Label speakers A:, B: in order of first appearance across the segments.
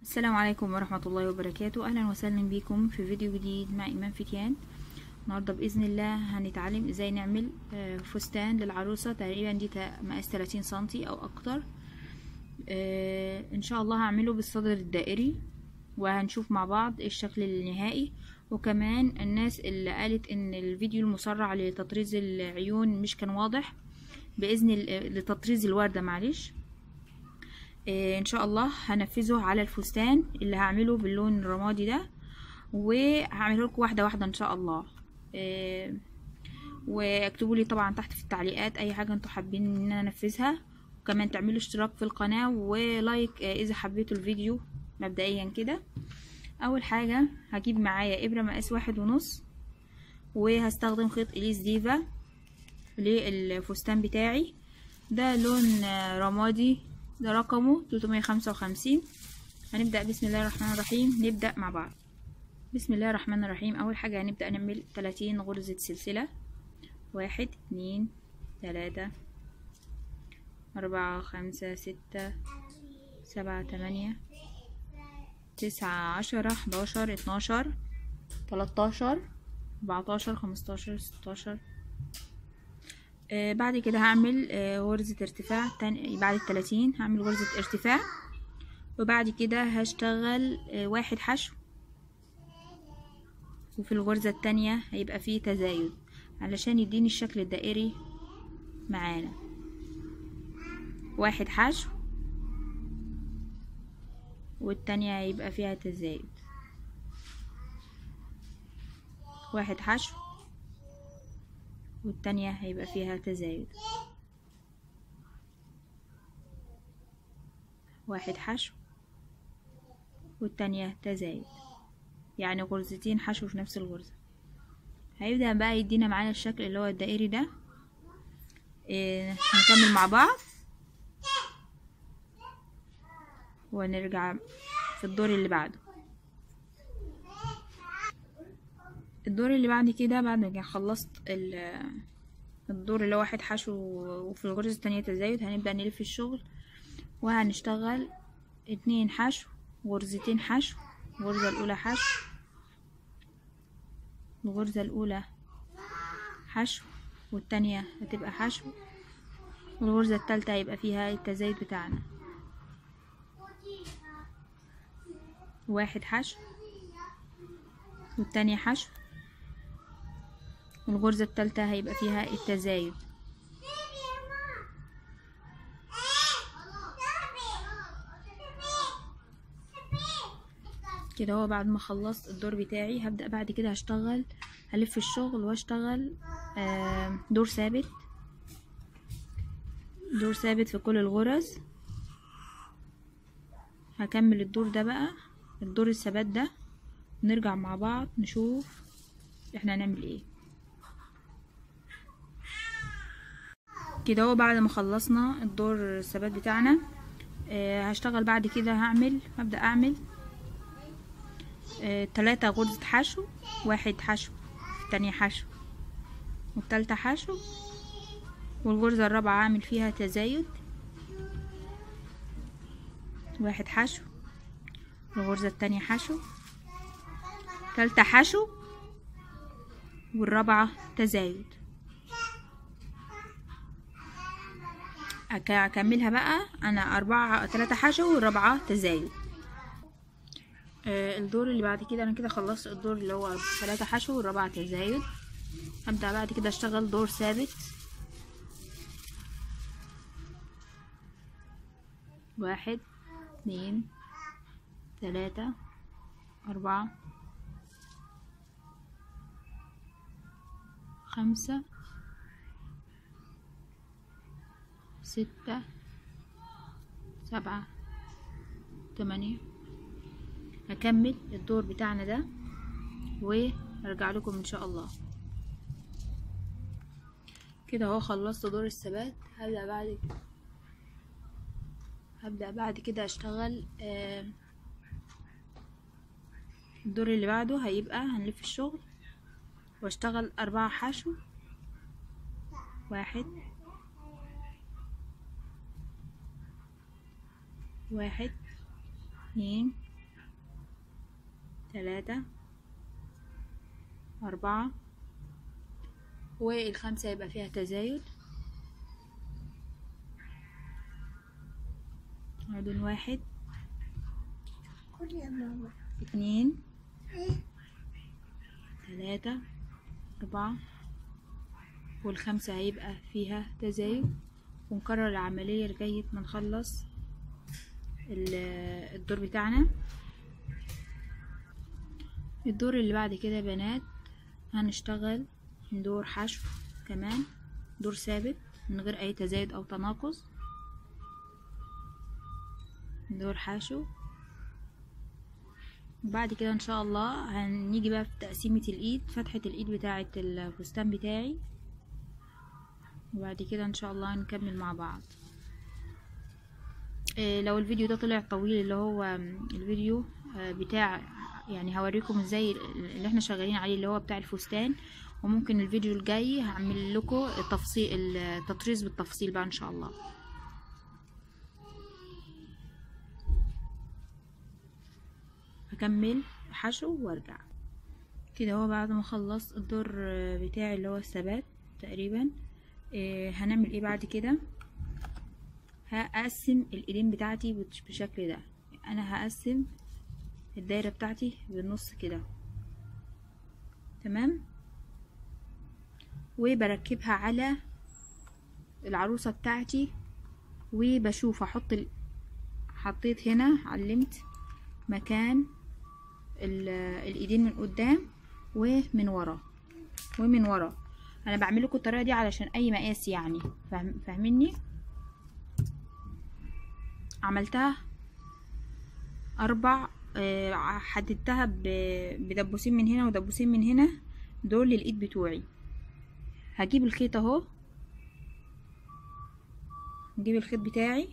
A: السلام عليكم ورحمة الله وبركاته أهلا وسهلا بكم في فيديو جديد مع إيمان فتيان النهاردة بإذن الله هنتعلم إزاي نعمل آه، فستان للعروسة تقريبا دي تا- مقاس 30 سنتي أو أكتر آه، إن شاء الله هعمله بالصدر الدائري وهنشوف مع بعض الشكل النهائي وكمان الناس اللي قالت إن الفيديو المسرع لتطريز العيون مش كان واضح بإذن ال- لتطريز الوردة معلش آه، ان شاء الله هنفذه على الفستان اللي هعمله باللون الرمادي ده وهعمله لكم واحده واحده ان شاء الله آه، واكتبوا لي طبعا تحت في التعليقات اي حاجه انتوا حابين ان انا انفذها وكمان تعملوا اشتراك في القناه ولايك آه، اذا حبيتوا الفيديو مبدئيا كده اول حاجه هجيب معايا ابره مقاس واحد ونص وهستخدم خيط اليس ديفا للفستان بتاعي ده لون آه، رمادي ده رقمه 355 هنبدأ بسم الله الرحمن الرحيم نبدأ مع بعض بسم الله الرحمن الرحيم أول حاجة هنبدأ نعمل 30 غرزة سلسلة واحد اتنين تلاتة أربعة خمسة ستة سبعة تمانية تسعة عشرة حداشر اتناشر تلاتاشر أربعتاشر خمستاشر ستاشر آه بعد كده هعمل آه غرزة ارتفاع تاني بعد التلاتين هعمل غرزة ارتفاع وبعد كده هشتغل آه واحد حشو وفي الغرزة التانية هيبقى فيه تزايد علشان يديني الشكل الدائري معانا واحد حشو والتانية هيبقى فيها تزايد واحد حشو والتانية هيبقى فيها تزايد واحد حشو والتانية تزايد يعني غرزتين حشو في نفس الغرزة هيبدأ بقى يدينا معانا الشكل اللي هو الدائري ده إيه نكمل مع بعض ونرجع في الدور اللي بعده الدور اللي بعد كده بعد ما خلصت ال- الدور اللي هو واحد حشو وفي الغرزة التانية تزايد هنبدأ نلف الشغل وهنشتغل اتنين حشو غرزتين حشو الغرزة الأولى حشو الغرزة الأولى حشو والتانية هتبقى حشو والغرزة التالتة هيبقى فيها التزايد بتاعنا واحد حشو والتانية حشو والغرزة التالتة هيبقى فيها التزايد كده هو بعد ما خلصت الدور بتاعي هبدأ بعد كده هشتغل هلف الشغل واشتغل آم، دور ثابت دور ثابت في كل الغرز هكمل الدور ده بقى الدور الثبات ده نرجع مع بعض نشوف احنا هنعمل ايه كده هو بعد ما خلصنا الدور الثبات بتاعنا آه هشتغل بعد كده هعمل هبدأ اعمل آه تلاتة غرزة حشو واحد حشو التانية حشو والتالتة حشو والغرزة الرابعة هعمل فيها تزايد واحد حشو الغرزة التانية حشو تالتة حشو والرابعة تزايد أك- اكملها بقى انا اربعة تلاتة حشو والرابعة تزايد آه، الدور اللي بعد كده انا كده خلصت الدور اللي هو تلاتة حشو والرابعة تزايد هبدأ بعد كده اشتغل دور ثابت واحد اتنين تلاتة أربعة خمسة ستة سبعة تمانية هكمل الدور بتاعنا ده وارجع لكم ان شاء الله كده اهو خلصت دور الثبات هبدأ بعد هبدأ بعد كده اشتغل آه، الدور اللي بعده هيبقى هنلف الشغل واشتغل اربعة حشو واحد واحد اتنين تلاتة أربعة والخمسة يبقى فيها تزايد عدد واحد
B: قول يا ماما
A: اتنين تلاتة أربعة والخمسة هيبقى فيها تزايد ونكرر العملية لغاية ما نخلص ال- الدور بتاعنا الدور اللي بعد كده يا بنات هنشتغل دور حشو كمان دور ثابت من غير أي تزايد أو تناقص دور حشو وبعد كده ان شاء الله هنيجي بقى في تقسيمة الايد فتحة الايد بتاعة الفستان بتاعي وبعد كده ان شاء الله هنكمل مع بعض إيه لو الفيديو ده طلع طويل اللي هو الفيديو آه، بتاع يعني هوريكم ازاي اللي احنا شغالين عليه اللي هو بتاع الفستان وممكن الفيديو الجاي هعمل لكم التفصيل التطريز بالتفصيل بقى ان شاء الله هكمل حشو وارجع كده هو بعد ما اخلص الدور بتاعي اللي هو الثبات تقريبا إيه هنعمل ايه بعد كده هقسم الايدين بتاعتي بش- بالشكل ده انا هقسم الدايره بتاعتي بالنص كده تمام وبركبها على العروسه بتاعتي وبشوف احط ال... حطيت هنا علمت مكان ال- الايدين من قدام ومن ورا ومن ورا انا بعمل لكم الطريقه دي علشان اي مقاس يعني فاهم فاهميني عملتها اربع آه، حددتها ب- بدبوسين من هنا ودبوسين من هنا دول للايد بتوعي هجيب الخيط اهو نجيب الخيط بتاعي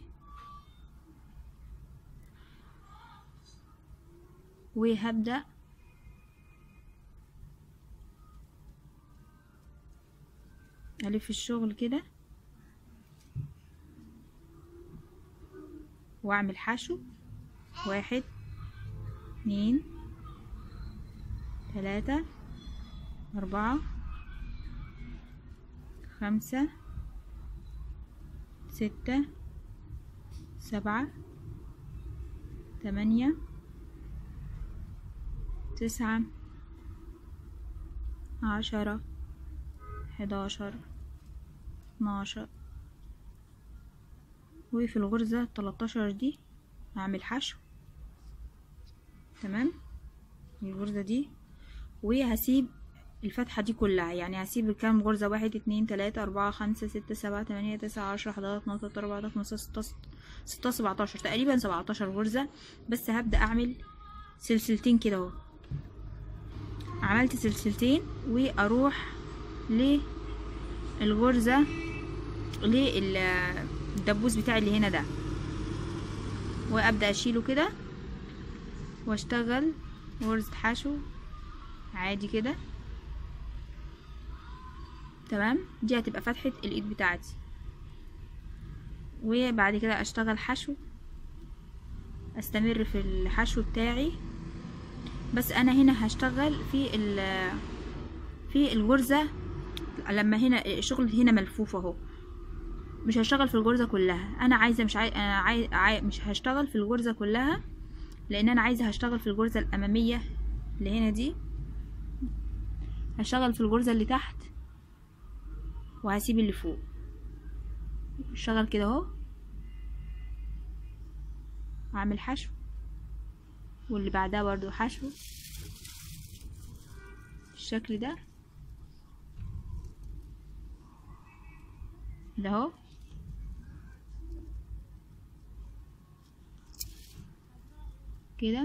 A: وهبدأ ألف الشغل كده وأعمل حشو واحد اتنين تلاتة أربعة خمسة ستة سبعة تمانية تسعة عشرة حداشر اتناشر وفي الغرزة التلاتاشر دي هعمل حشو تمام الغرزة دي وهسيب الفتحة دي كلها يعني هسيب كام غرزة واحد اتنين تلاتة أربعة خمسة ستة سبعة تمانية تسعة عشرة حداشر اتناشر تلاتة أربعة خمسة ستة ستة سبعتاشر تقريبا سبعتاشر غرزة بس هبدأ أعمل سلسلتين كده اهو عملت سلسلتين واروح للغرزة للدبوس بتاعي اللي هنا ده وابدأ اشيله كده واشتغل غرزة حشو عادي كده تمام دي هتبقى فتحة الايد بتاعتي وبعد كده اشتغل حشو استمر في الحشو بتاعي بس انا هنا هشتغل في ال- في الغرزة لما هنا الشغل هنا ملفوف اهو مش هشتغل في الغرزة كلها انا عايزة مش عاي... أنا عاي... عاي... مش هشتغل في الغرزة كلها لان انا عايزة هشتغل في الغرزة الامامية اللي هنا دي هشتغل في الغرزة اللي تحت وهسيب اللي فوق اشتغل كده اهو اعمل حشو واللي بعدها برضو حشو بالشكل ده ده اهو كده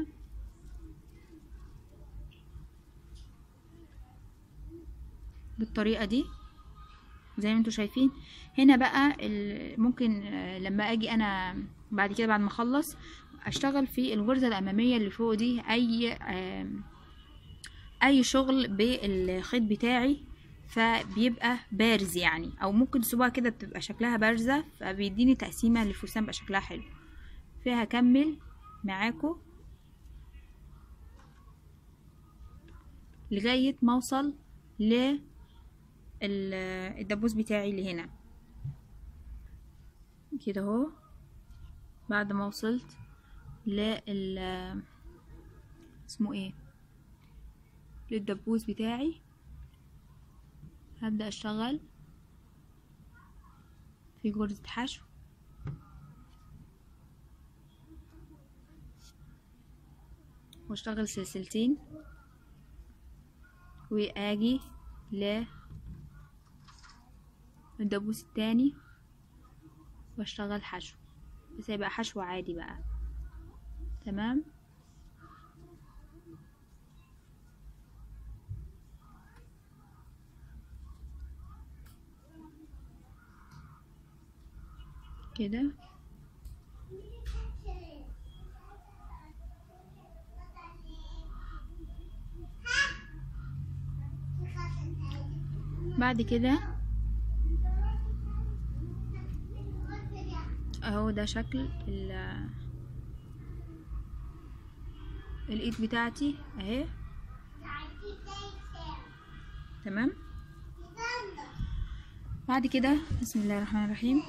A: بالطريقة دي زي ما انتوا شايفين هنا بقى ال- ممكن آه، لما اجي انا بعد كده بعد ما اخلص اشتغل في الغرزة الامامية اللي فوق دي اي آم، اي شغل بالخيط بتاعي فبيبقى بارز يعني او ممكن تسيبوها كده بتبقى شكلها بارزة فبيديني تقسيمة للفستان بقى شكلها حلو فيها هكمل معاكم لغاية ما اوصل ل ال- الدبوس بتاعي اللي هنا كده اهو بعد ما وصلت لل اسمه ايه للدبوس بتاعي هبدأ اشتغل في غرزة حشو واشتغل سلسلتين واجي ل الدبوس التاني واشتغل حشو بس هيبقى حشو عادي بقى تمام كده بعد كده اهو ده شكل ال الايد بتاعتي اهي تمام بعد كده بسم الله الرحمن الرحيم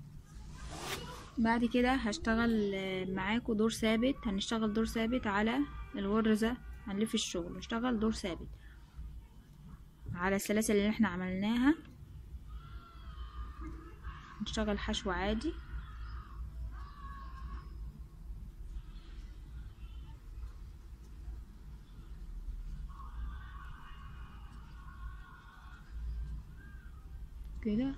A: بعد كده هشتغل آه، معاكم دور ثابت هنشتغل دور ثابت على الغرزة هنلف الشغل نشتغل دور ثابت على السلاسل اللي احنا عملناها نشتغل حشو عادي كده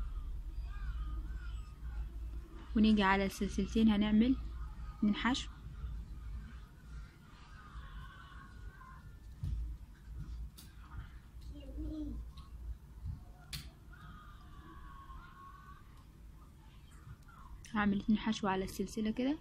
A: ونيجي على السلسلتين هنعمل من حشو هعمل اتنين حشو على السلسلة كده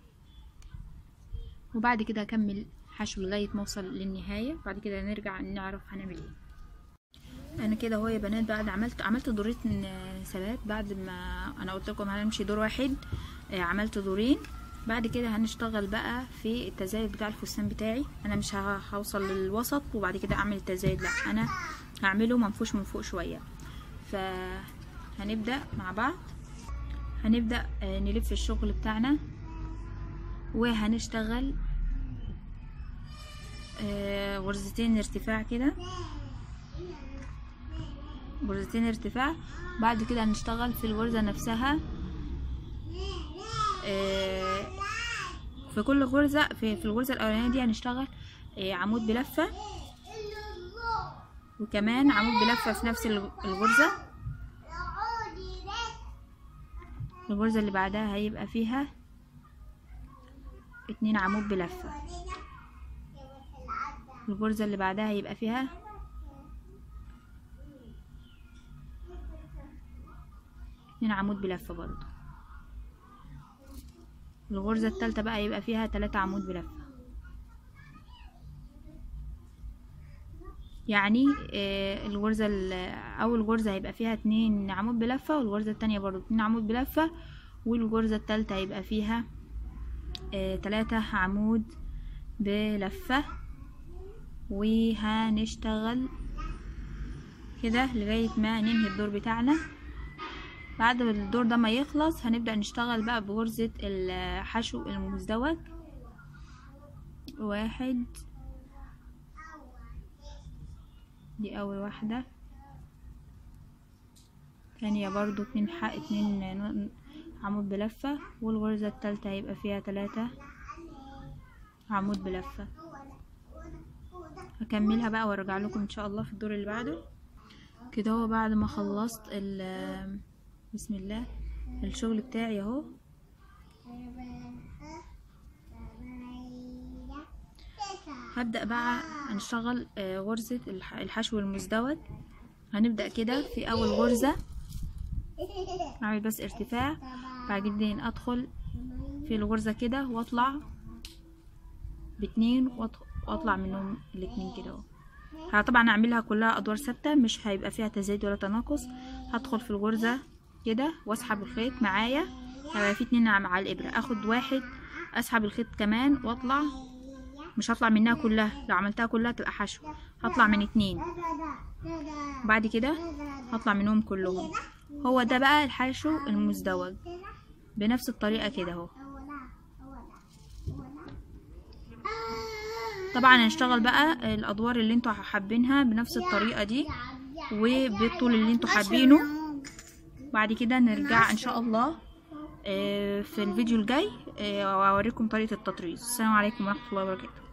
A: وبعد كده هكمل حشو لغاية ما اوصل للنهاية بعد كده نرجع نعرف هنعمل ايه انا كده اهو يا بنات بعد عملت عملت دورين آه، ثبات بعد ما انا قلت لكم هنمشي دور واحد آه، عملت دورين بعد كده هنشتغل بقى في التزايد بتاع الفستان بتاعي انا مش ه- هوصل للوسط وبعد كده اعمل التزايد لا انا هعمله منفوش من فوق شويه فهنبدا مع بعض هنبدا آه، نلف الشغل بتاعنا وهنشتغل آه، غرزتين ارتفاع كده غرزتين ارتفاع بعد كده هنشتغل في الغرزة نفسها آه، في كل غرزة في, في الغرزة الأولانية دي هنشتغل آه، عمود بلفة وكمان عمود بلفة في نفس الغ- الغرزة الغرزة اللي بعدها هيبقى فيها اتنين عمود بلفة الغرزة اللي بعدها هيبقى فيها اتنين عمود بلفة برضو الغرزة التالتة بقى يبقى فيها تلاتة عمود بلفة يعني آه، الغرزة ال- أول غرزة هيبقى فيها اتنين عمود بلفة والغرزة التانية برضو اتنين عمود بلفة والغرزة التالتة هيبقى فيها آه، تلاتة عمود بلفة وهنشتغل كده لغاية ما ننهي الدور بتاعنا بعد الدور ده ما يخلص هنبدأ نشتغل بقى بغرزة الحشو المزدوج واحد دي أول واحدة تانية برضو اتنين حق اتنين ن- عمود بلفة والغرزة التالتة هيبقى فيها تلاتة عمود بلفة هكملها بقى وارجع لكم ان شاء الله في الدور اللي بعده كده هو بعد ما خلصت ال بسم الله الشغل بتاعي اهو هبدأ بقى هنشتغل آه، غرزة الح- الحشو المزدوج هنبدأ كده في أول غرزة أعمل بس ارتفاع بعدين أدخل في الغرزة كده وأطلع باتنين وأط- وأطلع منهم الاتنين كده اهو ها طبعا هعملها كلها أدوار ثابتة مش هيبقى فيها تزايد ولا تناقص هدخل في الغرزة كده واسحب الخيط معايا هيبقى في اتنين عم- على الإبرة اخد واحد اسحب الخيط كمان واطلع مش هطلع منها كلها لو عملتها كلها تبقى حشو هطلع من اتنين بعد كده هطلع منهم كلهم هو ده بقى الحشو المزدوج بنفس الطريقة كده اهو طبعا هنشتغل بقى الادوار اللي انتوا حابينها بنفس الطريقة دي وبالطول اللي انتوا حابينه بعد كده نرجع ان شاء الله آه، في الفيديو الجاي آه، واوريكم طريقة التطريز السلام عليكم ورحمة الله وبركاته